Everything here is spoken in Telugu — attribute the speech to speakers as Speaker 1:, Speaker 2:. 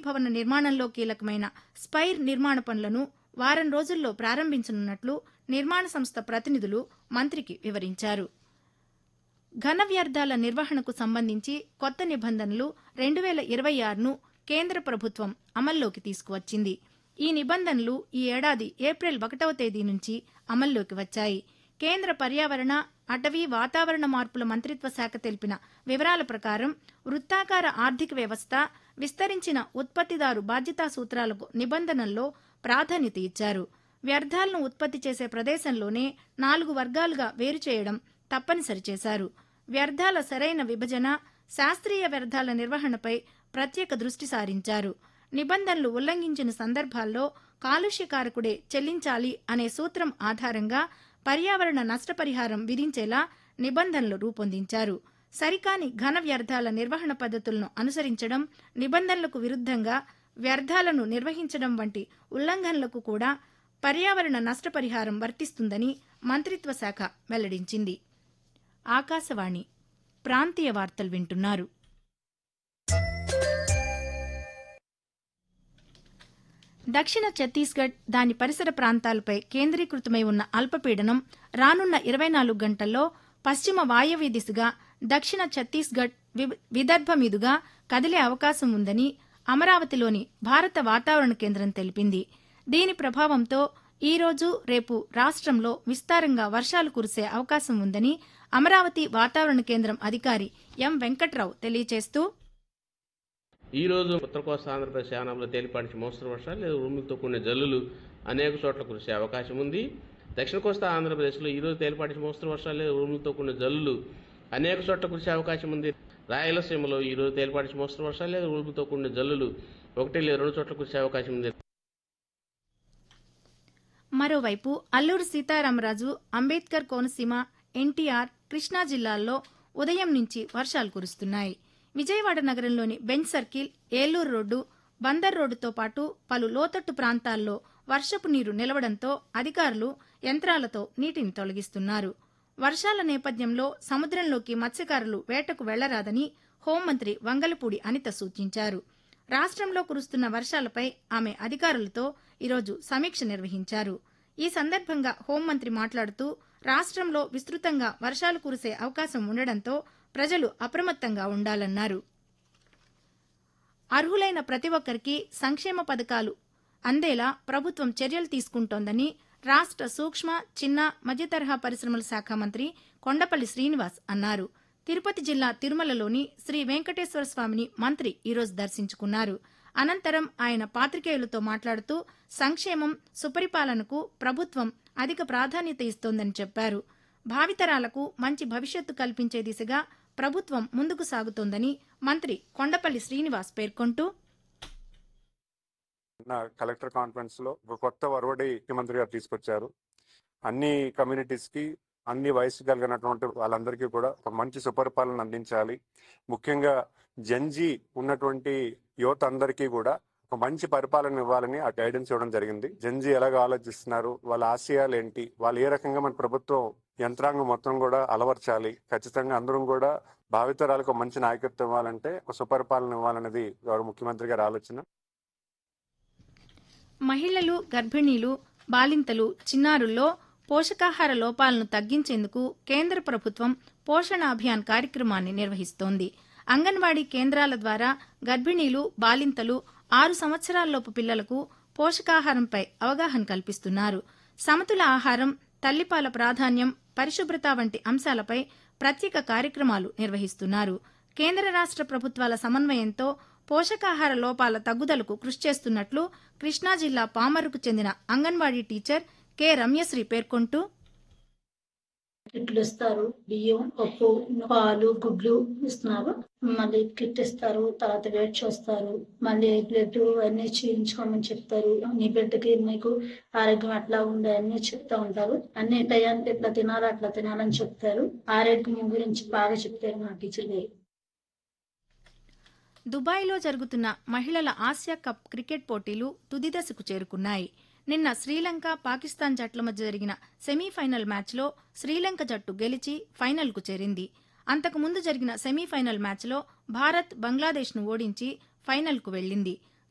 Speaker 1: భవన నిర్మాణంలో కీలకమైన స్పైర్ నిర్మాణ పనులను వారం రోజుల్లో ప్రారంభించనున్నట్లు నిర్మాణ సంస్థ ప్రతినిధులు మంత్రికి వివరించారు ఘన వ్యర్థాల నిర్వహణకు సంబంధించి కొత్త నిబంధనలు రెండు వేల ఇరవై ఆరును కేంద్ర ప్రభుత్వం అమల్లోకి తీసుకువచ్చింది ఈ నిబంధనలు ఈ ఏడాది ఏప్రిల్ ఒకటవ తేదీ నుంచి అమల్లోకి వచ్చాయి కేంద్ర పర్యావరణ అటవీ వాతావరణ మార్పుల మంత్రిత్వ శాఖ తెలిపిన వివరాల ప్రకారం వృత్తాకార ఆర్థిక వ్యవస్థ విస్తరించిన ఉత్పత్తిదారు బాధ్యతా సూత్రాలకు నిబంధనల్లో ప్రాధాన్యత ఇచ్చారు వ్యర్థాలను ఉత్పత్తి చేసే ప్రదేశంలోనే నాలుగు వర్గాలుగా వేరు చేయడం తప్పనిసరి చేశారు వ్యర్థాల సరైన విభజన శాస్త్రీయ వ్యర్థాల నిర్వహణపై ప్రత్యేక దృష్టి సారించారు నిబంధనలు ఉల్లంఘించిన సందర్భాల్లో కాలుష్యకారకుడే చెల్లించాలి అనే సూత్రం ఆధారంగా పర్యావరణ నష్టపరిహారం విధించేలా నిబంధనలు రూపొందించారు సరికాని ఘన వ్యర్థాల నిర్వహణ పద్ధతులను అనుసరించడం నిబంధనలకు విరుద్ధంగా వ్యర్థాలను నిర్వహించడం వంటి ఉల్లంఘనలకు కూడా పర్యావరణ నష్టపరిహారం వర్తిస్తుందని మంత్రిత్వ శాఖ వెల్లడించింది ఆకాశవాణి ప్రాంతీయ వార్తలు వింటున్నారు దక్షిణ ఛత్తీస్గఢ్ దాని పరిసర ప్రాంతాలపై కేంద్రీకృతమై ఉన్న అల్పపీడనం రానున్న ఇరవై నాలుగు గంటల్లో పశ్చిమ వాయవ్య దిశగా దక్షిణ ఛత్తీస్గఢ్ వి- విదర్భ మీదుగా కదిలే అవకాశం ఉందని అమరావతిలోని భారత వాతావరణ కేంద్రం తెలిపింది దీని ప్రభావంతో ఈ రోజు రేపు రాష్ట్రంలో విస్తారంగా వర్షాలు కురిసే అవకాశం ఉందని అమరావతి వాతావరణ కేంద్రం అధికారి ఎం వెంకట్రావు తెలియజేస్తూ
Speaker 2: ఈ రోజు ఉత్తర కోస్తా ఆంధ్రప్రదేశ్ యానంలో తేలిపాటి మోస్తరు వర్షాలు లేదా ఉరుములతో కూడిన జల్లులు అనేక చోట్ల కురిసే అవకాశం ఉంది దక్షిణ కోస్తా ఆంధ్రప్రదేశ్లో ఈ రోజు తేలిపాటి మోస్తరు వర్షాలు లేదా ఉరుములతో కూడిన జల్లులు అనేక చోట్ల కురిసే అవకాశం ఉంది రాయలసీమలో ఈ రోజు తేలిపాటి మోస్తరు వర్షాలు లేదా ఉరుములతో కూడిన జల్లులు ఒకటి లేదా రెండు చోట్ల కురిసే అవకాశం ఉంది
Speaker 1: మరోవైపు అల్లూరు సీతారామరాజు అంబేద్కర్ కోనసీమ ఎన్టీఆర్ కృష్ణా జిల్లాల్లో ఉదయం నుంచి వర్షాలు కురుస్తున్నాయి విజయవాడ నగరంలోని bench circle Eluru road Bandar రోడ్డుతో పాటు పలు లోతట్టు ప్రాంతాల్లో వర్షపు నీరు నిలవడంతో అధికారులు యంత్రాలతో నీటిని తొలగిస్తున్నారు వర్షాల నేపథ్యంలో సముద్రంలోకి మత్స్యకారులు వేటకు వెళ్లరాదని హోంమంత్రి వంగలపూడి అనిత సూచించారు రాష్ట్రంలో కురుస్తున్న వర్షాలపై ఆమె అధికారులతో ఈరోజు సమీక్ష నిర్వహించారు ఈ సందర్భంగా హోంమంత్రి మాట్లాడుతూ రాష్ట్రంలో విస్తృతంగా వర్షాలు కురిసే అవకాశం ఉండడంతో ప్రజలు అప్రమత్తంగా ఉండాలన్నారు అర్హులైన ప్రతి ఒక్కరికి సంక్షేమ పథకాలు అందేలా ప్రభుత్వం చర్యలు తీసుకుంటోందని రాష్ట్ర సూక్ష్మ చిన్న మధ్యతరహా పరిశ్రమల శాఖ మంత్రి కొండపల్లి శ్రీనివాస్ అన్నారు తిరుపతి జిల్లా తిరుమలలోని శ్రీ వెంకటేశ్వర స్వామిని మంత్రి ఈరోజు దర్శించుకున్నారు అనంతరం ఆయన పాత్రికేయులతో మాట్లాడుతూ సంక్షేమం సుపరిపాలనకు ప్రభుత్వం అధిక ప్రాధాన్యత ఇస్తోందని చెప్పారు భావితరాలకు మంచి భవిష్యత్తు కల్పించే దిశగా ప్రభుత్వం ముందుకు సాగుతోందని మంత్రి కొండపల్లి శ్రీనివాస్ పేర్కొంటూ
Speaker 3: నా కలెక్టర్ కాన్ఫరెన్స్ లో ఒక కొత్త ఒరవడి ముఖ్యమంత్రి గారు తీసుకొచ్చారు అన్ని కమ్యూనిటీస్ కి అన్ని వయసు కలిగినటువంటి వాళ్ళందరికీ కూడా ఒక మంచి సుపరిపాలన అందించాలి ముఖ్యంగా జంజీ ఉన్నటువంటి యువత అందరికీ కూడా ఒక మంచి పరిపాలన ఇవ్వాలని ఆ గైడెన్స్ ఇవ్వడం జరిగింది జంజీ ఎలాగ ఆలోచిస్తున్నారు వాళ్ళ ఆశయాలు ఏంటి వాళ్ళు ఏ రకంగా మన ప్రభుత్వం యంత్రాంగం మొత్తం కూడా అలవర్చాలి ఖచ్చితంగా అందరం కూడా భావితరాలకు ఒక మంచి నాయకత్వం ఇవ్వాలంటే ఒక సుపరిపాలన ఇవ్వాలనేది గౌరవ ముఖ్యమంత్రి గారి ఆలోచన
Speaker 1: మహిళలు గర్భిణీలు బాలింతలు చిన్నారుల్లో పోషకాహార లోపాలను తగ్గించేందుకు కేంద్ర ప్రభుత్వం పోషణ అభియాన్ కార్యక్రమాన్ని నిర్వహిస్తోంది అంగన్వాడీ కేంద్రాల ద్వారా గర్భిణీలు బాలింతలు ఆరు సంవత్సరాలలోపు పిల్లలకు పోషకాహారంపై అవగాహన కల్పిస్తున్నారు సమతుల ఆహారం తల్లిపాల ప్రాధాన్యం పరిశుభ్రత వంటి అంశాలపై ప్రత్యేక కార్యక్రమాలు నిర్వహిస్తున్నారు కేంద్ర రాష్ట్ర ప్రభుత్వాల సమన్వయంతో పోషకాహార లోపాల తగ్గుదలకు కృషి చేస్తున్నట్లు కృష్ణా జిల్లా పామరుకు చెందిన అంగన్వాడీ టీచర్ కె రమ్యశ్రీ పేర్కొంటూ
Speaker 4: కిట్లు ఇస్తారు బియ్యం పప్పు పాలు గుడ్లు ఇస్తున్నారు మళ్ళీ కిట్ ఇస్తారు తర్వాత వెయిట్ చేస్తారు మళ్ళీ బ్లడ్ అన్ని చేయించుకోమని చెప్తారు నీ బిడ్డకి నీకు ఆరోగ్యం అట్లా ఉంది అన్ని చెప్తా ఉంటారు అన్ని టయానికి ఇట్లా తినాలి అట్లా తినాలని చెప్తారు ఆరోగ్యం గురించి బాగా చెప్తారు మా టీచర్ గారు
Speaker 1: దుబాయ్లో జరుగుతున్న మహిళల ఆసియా కప్ క్రికెట్ పోటీలు తుది దశకు చేరుకున్నాయి నిన్న శ్రీలంక పాకిస్తాన్ జట్ల మధ్య జరిగిన సెమీఫైనల్ మ్యాచ్లో శ్రీలంక జట్టు గెలిచి ఫైనల్కు చేరింది అంతకుముందు జరిగిన సెమీఫైనల్ మ్యాచ్లో భారత్ బంగ్లాదేశ్ను ఓడించి ఫైనల్కు వెళ్లింది